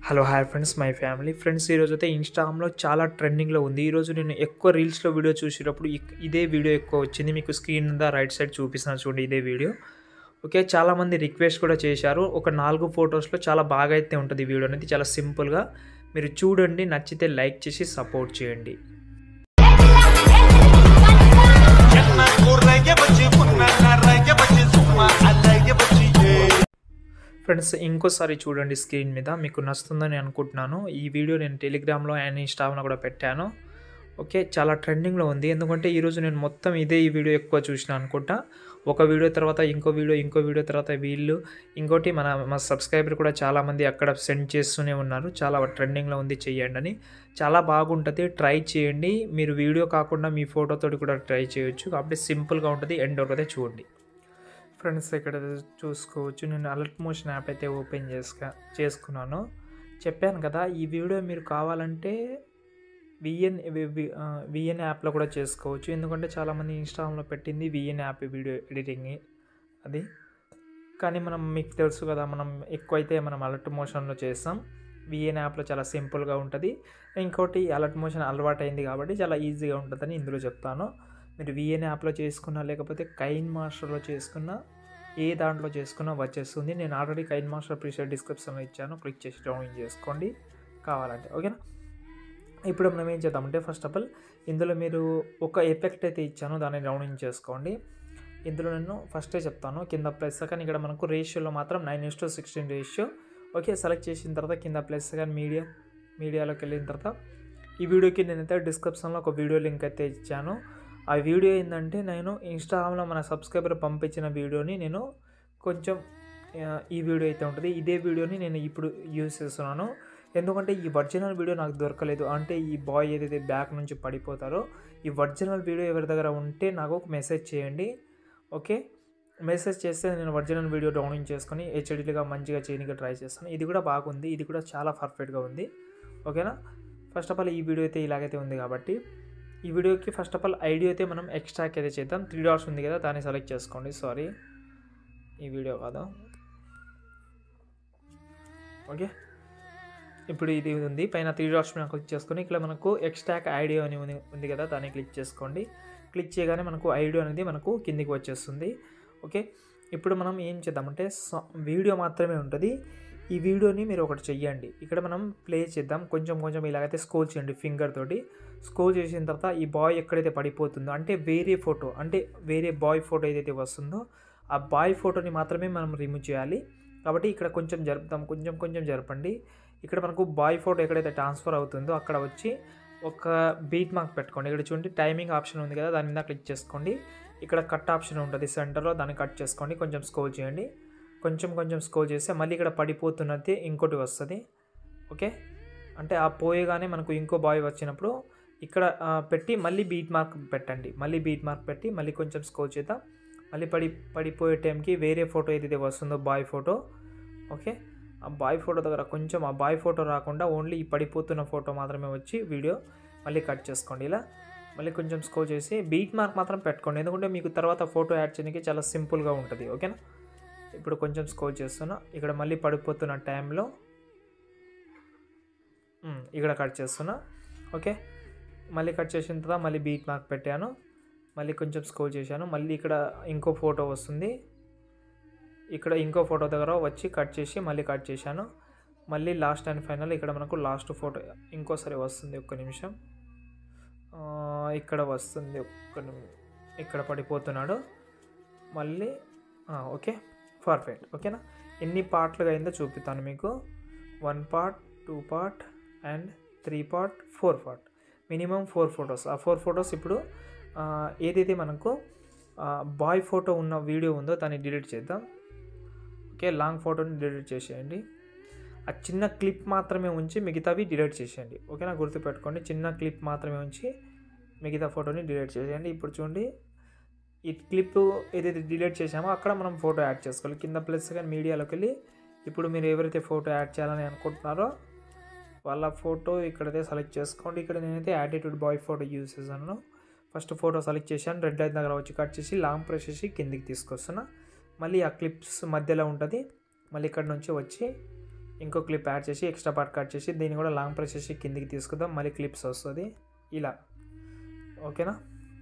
hello hi friends my family friends ఈరోజు అయితే ఇన్స్టాగ్రామ్లో చాలా ట్రెండింగ్లో ఉంది ఈరోజు నేను ఎక్కువ రీల్స్లో వీడియో చూసేటప్పుడు ఇక్- ఇదే వీడియో ఎక్కువ వచ్చింది మీకు స్క్రీన్ మీద రైట్ సైడ్ చూపిస్తున్నాను చూడండి ఇదే వీడియో ఓకే చాలామంది రిక్వెస్ట్ కూడా చేశారు ఒక నాలుగు ఫొటోస్లో చాలా బాగా అయితే ఉంటుంది ఈ వీడియో అనేది చాలా సింపుల్గా మీరు చూడండి నచ్చితే లైక్ చేసి సపోర్ట్ చేయండి ఎన్న కూరయ్య బజ్జి పున్న నర్రయ్య బజ్జి సుమ్మ అల్లయ్య బజ్జి ఏ ఫ్రెండ్స్ ఇంకోసారి చూడండి స్క్రీన్ మీద మీకు నచ్చుతుందని అనుకుంటున్నాను ఈ వీడియో నేను టెలిగ్రామ్లో అండ్ ఇన్స్టాగ్రామ్లో కూడా పెట్టాను ఓకే చాలా ట్రెండింగ్లో ఉంది ఎందుకంటే ఈరోజు నేను మొత్తం ఇదే ఈ వీడియో ఎక్కువ చూసిన అనుకుంటా ఒక వీడియో తర్వాత ఇంకో వీడియో ఇంకో వీడియో తర్వాత వీళ్ళు ఇంకోటి మన మా సబ్స్క్రైబర్ కూడా చాలామంది అక్కడ సెండ్ చేస్తూనే ఉన్నారు చాలా ట్రెండింగ్లో ఉంది చెయ్యండి అని చాలా బాగుంటుంది ట్రై చేయండి మీరు వీడియో కాకుండా మీ ఫోటోతోటి కూడా ట్రై చేయొచ్చు కాబట్టి సింపుల్గా ఉంటుంది ఎండ్ ఒకటే చూడండి ఫ్రెండ్స్ ఇక్కడ చూసుకోవచ్చు నేను అలర్ట్ మోషన్ యాప్ అయితే ఓపెన్ చేసుక చేసుకున్నాను చెప్పాను కదా ఈ వీడియో మీరు కావాలంటే విఎన్ విఎన్ యాప్లో కూడా చేసుకోవచ్చు ఎందుకంటే చాలామంది ఇన్స్టాగ్రామ్లో పెట్టింది విఎన్ యాప్ వీడియో ఎడిటింగ్ అది కానీ మనం మీకు తెలుసు కదా మనం ఎక్కువైతే మనం అలర్ట్ మోషన్లో చేస్తాం విఎన్ యాప్లో చాలా సింపుల్గా ఉంటుంది ఇంకోటి అలర్ట్ మోషన్ అలవాటు అయింది కాబట్టి చాలా ఈజీగా ఉంటుందని ఇందులో చెప్తాను మీరు విఎన్ యాప్లో చేసుకున్నా లేకపోతే కైన్ మాస్టర్లో చేసుకున్నా ఏ దాంట్లో చేసుకున్నా వచ్చేస్తుంది నేను ఆల్రెడీ కైన్ మాస్టర్ ప్రీషియర్ డిస్క్రిప్షన్లో ఇచ్చాను క్లిక్ చేసి డౌన్లోడ్ చేసుకోండి కావాలంటే ఓకేనా ఇప్పుడు మనం ఏం చేద్దామంటే ఫస్ట్ ఆఫ్ ఆల్ ఇందులో మీరు ఒక ఎఫెక్ట్ అయితే ఇచ్చాను దాన్ని డౌన్లోడ్ చేసుకోండి ఇందులో నేను ఫస్టే చెప్తాను కింద ప్లస్ కానీ ఇక్కడ మనకు రేషియోలో మాత్రం nine is to sixteen ratio okay select చేసిన తర్వాత కింద ప్లస్ కానీ మీడియా మీడియాలోకి వెళ్ళిన తర్వాత ఈ వీడియోకి నేనైతే డిస్క్రిప్షన్లో ఒక వీడియో లింక్ అయితే ఇచ్చాను ఆ వీడియో ఏంటంటే నేను ఇన్స్టాగ్రామ్లో మన సబ్స్క్రైబర్ పంపించిన వీడియోని నేను కొంచెం ఆ, ఈ వీడియో అయితే ఉంటుంది ఇదే వీడియోని నేను ఇప్పుడు యూజ్ చేస్తున్నాను ఎందుకంటే ఈ ఒరిజినల్ వీడియో నాకు దొరకలేదు అంటే ఈ బాయ్ ఏదైతే బ్యాక్ నుంచి పడిపోతారో ఈ ఒరిజినల్ వీడియో ఎవరి దగ్గర ఉంటే నాకు ఒక మెసేజ్ చేయండి ఓకే మెసేజ్ చేస్తే నేను ఒరిజినల్ వీడియో డౌన్లోడ్ చేసుకొని హెచ్డీలుగా మంచిగా చేయడానికి ట్రై చేస్తాను ఇది కూడా బాగుంది ఇది కూడా చాలా పర్ఫెక్ట్గా ఉంది ఓకేనా ఫస్ట్ ఆఫ్ ఆల్ ఈ వీడియో అయితే ఇలాగైతే ఉంది కాబట్టి ఈ వీడియోకి ఫస్ట్ ఆఫ్ ఆల్ ఐడియా అయితే మనం ఎక్స్ట్రాక్ అయితే చేద్దాం త్రీ డాట్స్ ఉంది కదా దాన్ని సెలెక్ట్ చేసుకోండి సారీ ఈ వీడియో కాదు ఓకే ఇప్పుడు ఇది ఉంది పైన త్రీ డాట్స్ మీద క్లిక్ చేసుకొని ఇక్కడ మనకు ఎక్స్ట్రాక్ ఐడియో అని ఉంది ఉంది కదా దాన్ని క్లిక్ చేసుకోండి క్లిక్ చేయగానే మనకు ఐడియో అనేది మనకు కిందికి వచ్చేస్తుంది ఓకే ఇప్పుడు మనం ఏం చేద్దామంటే సా- వీడియో మాత్రమే ఉంటుంది ఈ వీడియోని మీరు ఒకటి చెయ్యండి ఇక్కడ మనం ప్లే చేద్దాం కొంచెం కొంచెం ఇలాగైతే స్కోల్ చేయండి ఫింగర్ తోటి స్కోల్ చేసిన తర్వాత ఈ బాయ్ ఎక్కడైతే పడిపోతుందో అంటే వేరే ఫోటో అంటే వేరే బాయ్ ఫోటో ఏదైతే వస్తుందో ఆ బాయ్ ఫోటోని మాత్రమే మనం రిమూవ్ చేయాలి కాబట్టి ఇక్కడ కొంచెం జరుపుతాం కొంచెం కొంచెం జరపండి ఇక్కడ మనకు బాయ్ ఫోటో ఎక్కడైతే ట్రాన్స్ఫర్ అవుతుందో అక్కడ వచ్చి ఒక బీట్ మార్క్ పెట్టుకోండి ఇక్కడ చూడండి టైమింగ్ ఆప్షన్ ఉంది కదా దాని మీద క్లిక్ చేసుకోండి ఇక్కడ కట్ ఆప్షన్ ఉంటుంది సెంటర్లో దాన్ని కట్ చేసుకోండి కొంచెం స్కోల్ చేయండి కొంచెం కొంచెం స్కోల్ చేస్తే మళ్ళీ ఇక్కడ పడిపోతున్నది ఇంకోటి వస్తుంది ఓకే అంటే ఆ పోయగానే మనకు ఇంకో బాయ్ వచ్చినప్పుడు ఇక్కడ ఆ, పెట్టి మళ్ళీ బీట్ మార్క్ పెట్టండి మళ్ళీ బీట్ మార్క్ పెట్టి మళ్ళీ కొంచెం స్కోల్ చేద్దాం మళ్ళీ పడి పడిపోయే టైంకి వేరే ఫోటో ఏదైతే వస్తుందో బాయ్ ఫోటో ఓకే ఆ బాయ్ ఫోటో దగ్గర కొంచెం ఆ బాయ్ ఫోటో రాకుండా ఓన్లీ ఈ పడిపోతున్న ఫోటో మాత్రమే వచ్చి వీడియో మళ్ళీ కట్ చేసుకోండి ఇలా మళ్ళీ కొంచెం స్కోర్ చేసి బీట్ మార్క్ మాత్రం పెట్టుకోండి ఎందుకంటే మీకు తర్వాత ఫోటో యాడ్ చేయడానికి చాలా సింపుల్గా ఉంటుంది ఓకేనా ఇప్పుడు కొంచెం స్కోర్ చేస్తున్నా ఇక్కడ మళ్ళీ పడిపోతున్న టైంలో ఉమ్, ఇక్కడ కట్ చేస్తున్నా ఓకే మళ్ళీ కట్ చేసిన తర్వాత మళ్ళీ బీట్ మార్క్ పెట్టాను మళ్ళీ కొంచెం స్కోర్ చేశాను మళ్ళీ ఇక్కడ ఇంకో ఫోటో వస్తుంది ఇక్కడ ఇంకో ఫోటో దగ్గర వచ్చి కట్ చేసి మళ్ళీ కట్ చేశాను మళ్ళీ లాస్ట్ అండ్ ఫైనల్ ఇక్కడ మనకు లాస్ట్ ఫోటో ఇంకోసారి వస్తుంది ఒక్క నిమిషం ఆ, ఇక్కడ వస్తుంది ఒక్క నిమి ఇక్కడ పడిపోతున్నాడు మళ్ళీ ఆ, ఓకే పర్ఫెక్ట్ ఓకేనా ఎన్ని పార్ట్లుగా అయిందో చూపిస్తాను మీకు one part two part and three part four part minimum four photos ఆ ఫోర్ ఫొటోస్ ఇప్పుడు ఆ, ఏదైతే మనకు బాయ్ ఫోటో ఉన్న వీడియో ఉందో దాన్ని డిలీట్ చేద్దాం ఓకే లాంగ్ ఫోటోని డిలీట్ చేసేయండి ఆ చిన్న క్లిప్ మాత్రమే ఉంచి మిగతావి డిలీట్ చేసేయండి ఓకేనా గుర్తుపెట్టుకోండి చిన్న క్లిప్ మాత్రమే ఉంచి మిగతా ఫోటోని డిలీట్ చేసేయండి ఇప్పుడు చూడండి ఈ క్లిప్ ఏదైతే డిలీట్ చేసామో అక్కడ మనం ఫోటో యాడ్ చేసుకోవాలి కింద ప్లస్ కానీ మీడియాలోకి వెళ్ళి ఇప్పుడు మీరు ఎవరైతే ఫోటో యాడ్ చేయాలని అనుకుంటున్నారో వాళ్ళ ఫోటో ఇక్కడైతే సెలెక్ట్ చేసుకోండి ఇక్కడ నేనైతే యాటిట్యూడ్ బాయ్ ఫోటో యూజ్ చేశాను ఫస్ట్ ఫోటో సెలెక్ట్ చేశాను రెడ్ లైన్ దగ్గర వచ్చి కట్ చేసి లాంగ్ ప్రెస్ చేసి కిందికి తీసుకొస్తున్నా మళ్ళీ ఆ క్లిప్స్ మధ్యలో ఉంటుంది మళ్ళీ ఇక్కడ నుంచి వచ్చి ఇంకో క్లిప్ యాడ్ చేసి ఎక్స్ట్రా పార్ట్ కట్ చేసి దీన్ని కూడా లాంగ్ ప్రెస్ చేసి కిందికి తీసుకుందాం మళ్ళీ క్లిప్స్ వస్తుంది ఇలా ఓకేనా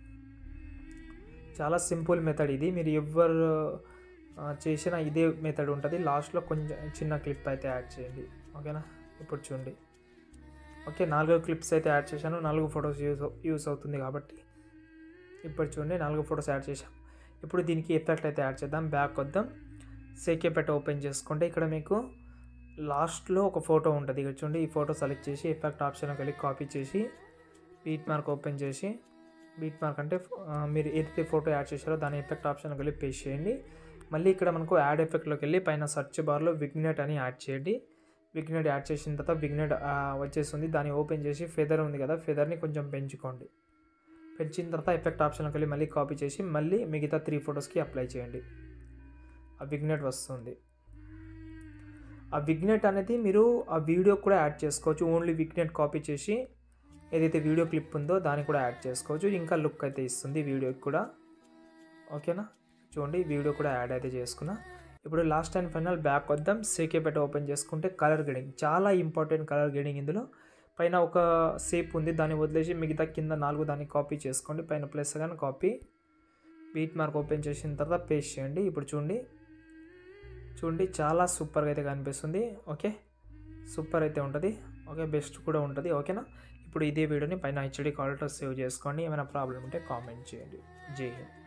చాలా సింపుల్ మెథడ్ ఇది మీరు ఎవరు ఆ, చేసిన ఇదే మెథడ్ ఉంటుంది లాస్ట్లో కొంచెం చిన్న క్లిప్ అయితే యాడ్ చేయండి ఓకేనా ఇప్పుడు చూడండి ఓకే నాలుగు క్లిప్స్ అయితే యాడ్ చేశాను నాలుగు ఫొటోస్ యూస్ యూస్ అవుతుంది కాబట్టి ఇప్పుడు చూడండి నాలుగు ఫొటోస్ యాడ్ చేశాం ఇప్పుడు దీనికి ఎఫెక్ట్ అయితే యాడ్ చేద్దాం బ్యాక్ వద్దాం సేక్ ఎఫెక్ట్ ఓపెన్ చేసుకుంటే ఇక్కడ మీకు లాస్ట్లో ఒక ఫోటో ఉంటుంది ఇక్కడ చూడండి ఈ ఫోటో సెలెక్ట్ చేసి ఎఫెక్ట్ ఆప్షన్కి వెళ్ళి కాపీ చేసి బీట్ మార్క్ ఓపెన్ చేసి బీట్ మార్క్ అంటే ఆ, మీరు ఏదైతే ఫోటో యాడ్ చేశారో దాని ఎఫెక్ట్ ఆప్షన్కి వెళ్ళి పేస్ట్ చేయండి మళ్ళీ ఇక్కడ మనకు యాడ్ ఎఫెక్ట్లోకి వెళ్ళి పైన సెర్చ్ బార్లో విగ్నెట్ అని యాడ్ చేయండి విగ్నెట్ యాడ్ చేసిన తర్వాత విగ్నెట్ వచ్చేస్తుంది దాన్ని ఓపెన్ చేసి ఫెదర్ ఉంది కదా ఫెదర్ని కొంచెం పెంచుకోండి పెంచిన తర్వాత ఎఫెక్ట్ ఆప్షన్కి వెళ్ళి మళ్ళీ కాపీ చేసి మళ్ళీ మిగతా త్రీ ఫొటోస్కి అప్లై చేయండి ఆ విగ్నెట్ వస్తుంది ఆ విగ్నెట్ అనేది మీరు ఆ వీడియో కూడా యాడ్ చేసుకోవచ్చు ఓన్లీ విగ్నెట్ కాపీ చేసి ఏదైతే వీడియో క్లిప్ ఉందో దాన్ని కూడా యాడ్ చేసుకోవచ్చు ఇంకా లుక్ అయితే ఇస్తుంది వీడియోకి కూడా ఓకేనా చూడండి వీడియో కూడా యాడ్ అయితే చేసుకున్నా ఇప్పుడు లాస్ట్ అండ్ ఫైనల్ బ్యాక్ వద్దాం సేకే పెట్టి ఓపెన్ చేసుకుంటే కలర్ గ్రేడింగ్ చాలా ఇంపార్టెంట్ కలర్ గ్రేడింగ్ ఇందులో పైన ఒక సేప్ ఉంది దాన్ని వదిలేసి మిగతా కింద నాలుగు దాన్ని కాపీ చేసుకోండి పైన ప్లస్ కానీ కాపీ బీట్ మార్క్ ఓపెన్ చేసిన తర్వాత పేస్ట్ చేయండి ఇప్పుడు చూడండి చూడండి చాలా సూపర్గా అయితే కనిపిస్తుంది ఓకే సూపర్ అయితే ఉంటుంది ఓకే బెస్ట్ కూడా ఉంటుంది ఓకేనా ఇప్పుడు ఇదే వీడియోని పైన హెచ్డి క్వాలిటీ సేవ్ చేసుకోండి ఏమైనా ప్రాబ్లం ఉంటే కామెంట్ చేయండి జై హింద్